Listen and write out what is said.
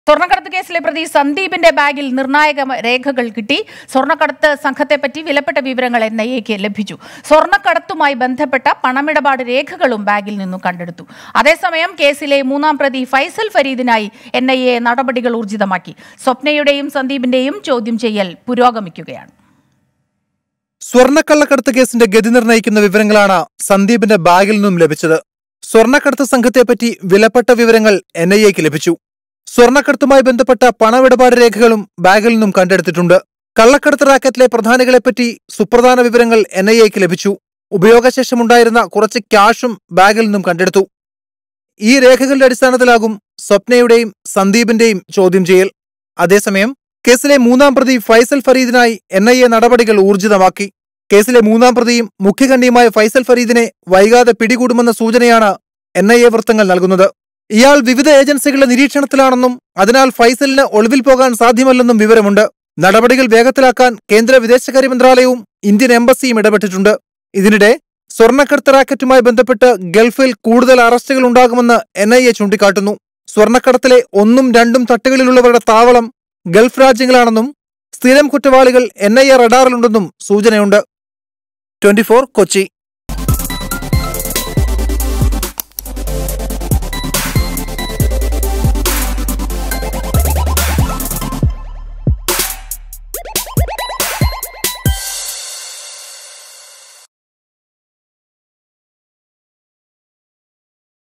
സ്വർണ്ണക്കടത്ത് കേസിലെ പ്രതി സന്ദീപിന്റെ ബാഗിൽ നിർണായക രേഖകൾ കിട്ടി സ്വർണ്ണക്കടത്ത് സംഘത്തെപ്പറ്റി വിലപ്പെട്ട വിവരങ്ങൾ എൻ ഐ എക്ക് ലഭിച്ചു സ്വർണ്ണക്കടത്തുമായി ബന്ധപ്പെട്ട പണമിടപാട് രേഖകളും ബാഗിൽ നിന്നും കണ്ടെടുത്തു അതേസമയം കേസിലെ മൂന്നാം പ്രതി ഫൈസൽ ഫരീദിനായി എൻ ഐ എ നടപടികൾ ഊർജിതമാക്കി സ്വപ്നയുടെയും സന്ദീപിന്റെയും ചോദ്യം ചെയ്യൽ പുരോഗമിക്കുകയാണ് സ്വർണ്ണക്കള്ളക്കടത്ത് കേസിന്റെ ഗതി നിർണ്ണയിക്കുന്ന വിവരങ്ങളാണ് സന്ദീപിന്റെ ബാഗിൽ നിന്നും ലഭിച്ചത് സ്വർണ്ണക്കടത്ത് സംഘത്തെപ്പറ്റി വിലപ്പെട്ട വിവരങ്ങൾ എൻ ഐ എക്ക് ലഭിച്ചു സ്വർണ്ണക്കടത്തുമായി ബന്ധപ്പെട്ട പണമിടപാട് രേഖകളും ബാഗിൽ നിന്നും കണ്ടെടുത്തിട്ടുണ്ട് കള്ളക്കടത്ത് റാക്കറ്റിലെ പ്രധാനികളെപ്പറ്റി സുപ്രധാന വിവരങ്ങൾ എൻ ഐ എക്ക് ലഭിച്ചു ഉപയോഗശേഷമുണ്ടായിരുന്ന കുറച്ച് ക്യാഷും ബാഗിൽ നിന്നും കണ്ടെടുത്തു ഈ രേഖകളുടെ അടിസ്ഥാനത്തിലാകും സ്വപ്നയുടെയും സന്ദീപിന്റെയും ചോദ്യം ചെയ്യൽ അതേസമയം കേസിലെ മൂന്നാം പ്രതി ഫൈസൽ ഫരീദിനായി എൻ ഐ എ നടപടികൾ ഊർജിതമാക്കി കേസിലെ മൂന്നാം പ്രതിയും മുഖ്യകണ്ണിയുമായ ഫൈസൽ ഫരീദിനെ വൈകാതെ പിടികൂടുമെന്ന സൂചനയാണ് എൻ ഐ എ വൃത്തങ്ങൾ നൽകുന്നത് ഇയാൾ വിവിധ ഏജൻസികളുടെ നിരീക്ഷണത്തിലാണെന്നും അതിനാൽ ഫൈസലിന് ഒളിവിൽ പോകാൻ സാധ്യമല്ലെന്നും വിവരമുണ്ട് നടപടികൾ വേഗത്തിലാക്കാൻ കേന്ദ്ര വിദേശകാര്യ മന്ത്രാലയവും ഇന്ത്യൻ എംബസിയും ഇടപെട്ടിട്ടുണ്ട് ഇതിനിടെ സ്വർണ്ണക്കടത്ത് റാക്കറ്റുമായി ബന്ധപ്പെട്ട് ഗൾഫിൽ കൂടുതൽ അറസ്റ്റുകൾ ഉണ്ടാകുമെന്ന് എൻ ഐ എ ചൂണ്ടിക്കാട്ടുന്നു സ്വർണ്ണക്കടത്തിലെ ഒന്നും രണ്ടും തട്ടുകളിലുള്ളവരുടെ താവളം ഗൾഫ് രാജ്യങ്ങളാണെന്നും സ്ഥിരം കുറ്റവാളികൾ എൻ ഐ എ റഡാറിലുണ്ടെന്നും സൂചനയുണ്ട് ട്വന്റി കൊച്ചി